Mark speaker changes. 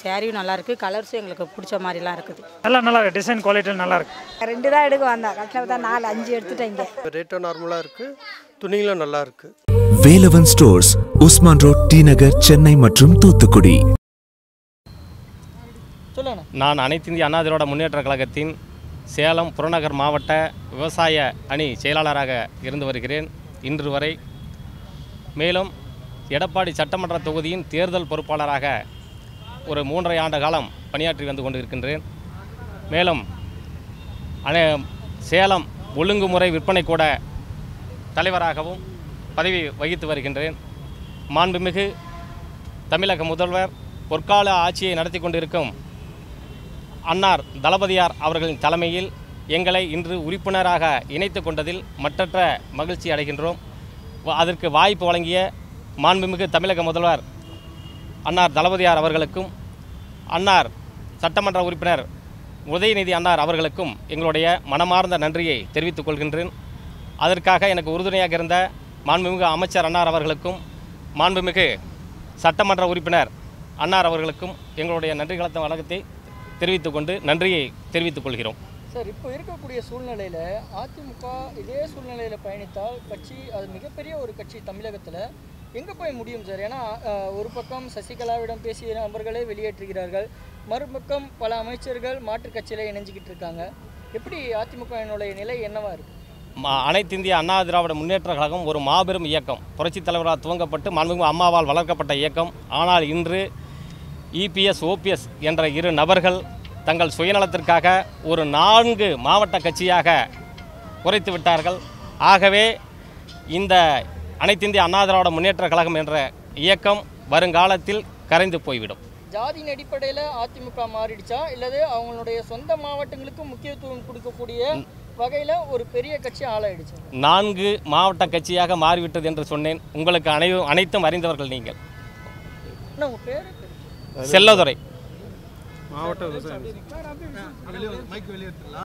Speaker 1: சேரீயும் நல்லாயிருக்கு கலர்ஸும் எங்களுக்கு பிடிச்ச மாதிரிலாம் இருக்குது
Speaker 2: நல்லா நல்லா இருக்கு டிசைன் குவாலிட்டி நல்லா இருக்கு
Speaker 3: ரெண்டு தான் எடுக்க வந்தேன் கட்டினது தான் நாலு அஞ்சு எடுத்துட்டேங்க
Speaker 4: ரேட்டும் நார்மலாக இருக்குது துணிகளும் நல்லா இருக்குது
Speaker 5: Velavan stores Usman road T Nagar Chennai மற்றும் தூத்துக்குடி
Speaker 6: சொல்லுங்கண்ணா
Speaker 7: நான் அனைத்து இந்திய அண்ணா திராவிட முன்னேற்ற கழகத்தின் சேலம் புறநகர் மாவட்ட விவசாய அணி செயலாளராக இருந்து வருகிறேன் இன்று வரை மேலும் எடப்பாடி சட்டமன்ற தொகுதியின் தேர்தல் பொறுப்பாளராக ஒரு மூன்றரை ஆண்டு காலம் பணியாற்றி வந்து கொண்டிருக்கின்றேன் மேலும் அனை சேலம் ஒழுங்குமுறை விற்பனை கூட தலைவராகவும் பதவி வகித்து வருகின்றேன் மாண்புமிகு தமிழக முதல்வர் பொற்கால ஆட்சியை நடத்தி கொண்டிருக்கும் அன்னார் தளபதியார் அவர்களின் தலைமையில் எங்களை இன்று உறுப்பினராக இணைத்து கொண்டதில் மற்றற்ற மகிழ்ச்சி அடைகின்றோம் வ- அதற்கு வாய்ப்பு வழங்கிய மாண்புமிகு தமிழக முதல்வர் அன்னார் தளபதியார் அவர்களுக்கும் அன்னார் சட்டமன்ற உறுப்பினர் உதயநிதி அன்னார் அவர்களுக்கும் எங்களுடைய மனமார்ந்த நன்றியை தெரிவித்துக் கொள்கின்றேன் அதற்காக எனக்கு உறுதுணையாக இருந்த மாண்புமிகு அமைச்சர் அன்னார் அவர்களுக்கும் மாண்புமிகு சட்டமன்ற உறுப்பினர் அன்னார் அவர்களுக்கும் எங்களுடைய நன்றி கலந்த வணக்கத்தை தெரிவித்துக் கொண்டு நன்றியை தெரிவித்துக் கொள்கிறோம்
Speaker 6: சார் இப்போ இருக்கக்கூடிய சூழ்நிலையில் அதிமுக இதே சூழ்நிலையில் பயணித்தால் கட்சி அது மிகப்பெரிய ஒரு கட்சி தமிழகத்தில் எங்கே போய் முடியும் சார் ஏன்னா அஹ், ஒரு பக்கம் சசிகலாவிடம் பேசிய நபர்களே வெளியேற்றுகிறார்கள் மறுபக்கம் பல அமைச்சர்கள் மாற்றுக் கட்சியில் இணைஞ்சிக்கிட்டு இருக்காங்க எப்படி அதிமுகவினுடைய நிலை என்னவா இருக்கு
Speaker 7: மா- அனைத்து இந்திய அண்ணா திராவிட முன்னேற்ற கழகம் ஒரு மாபெரும் இயக்கம் புரட்சித் தலைவரால் துவங்கப்பட்டு மாண்புமிகு அம்மாவால் வளர்க்கப்பட்ட இயக்கம் ஆனால் இன்று இபிஎஸ் ஓபிஎஸ் என்ற இரு நபர்கள் தங்கள் சுயநலத்திற்காக ஒரு நான்கு மாவட்ட கட்சியாக குறைத்து விட்டார்கள் ஆகவே இந்த அனைத்து இந்திய அண்ணா திராவிட முன்னேற்ற கழகம் என்ற இயக்கம் வருங்காலத்தில் கரைந்து போய்விடும்
Speaker 6: ஜாதியின் அடிப்படையில் அதிமுக மாறிடுச்சா இல்லது அவங்களுடைய சொந்த மாவட்டங்களுக்கு முக்கியத்துவம் கொடுக்கக்கூடிய வகையில் ஒரு பெரிய கட்சி ஆளாயிடுச்சு
Speaker 7: நான்கு மாவட்ட கட்சியாக மாறிவிட்டது என்று சொன்னேன் உங்களுக்கு அனை அனைத்தும் அறிந்தவர்கள் நீங்கள்
Speaker 6: அண்ணா உங்கள் பேர்
Speaker 7: செல்லதுரை
Speaker 4: மாவட்ட விவசாயம்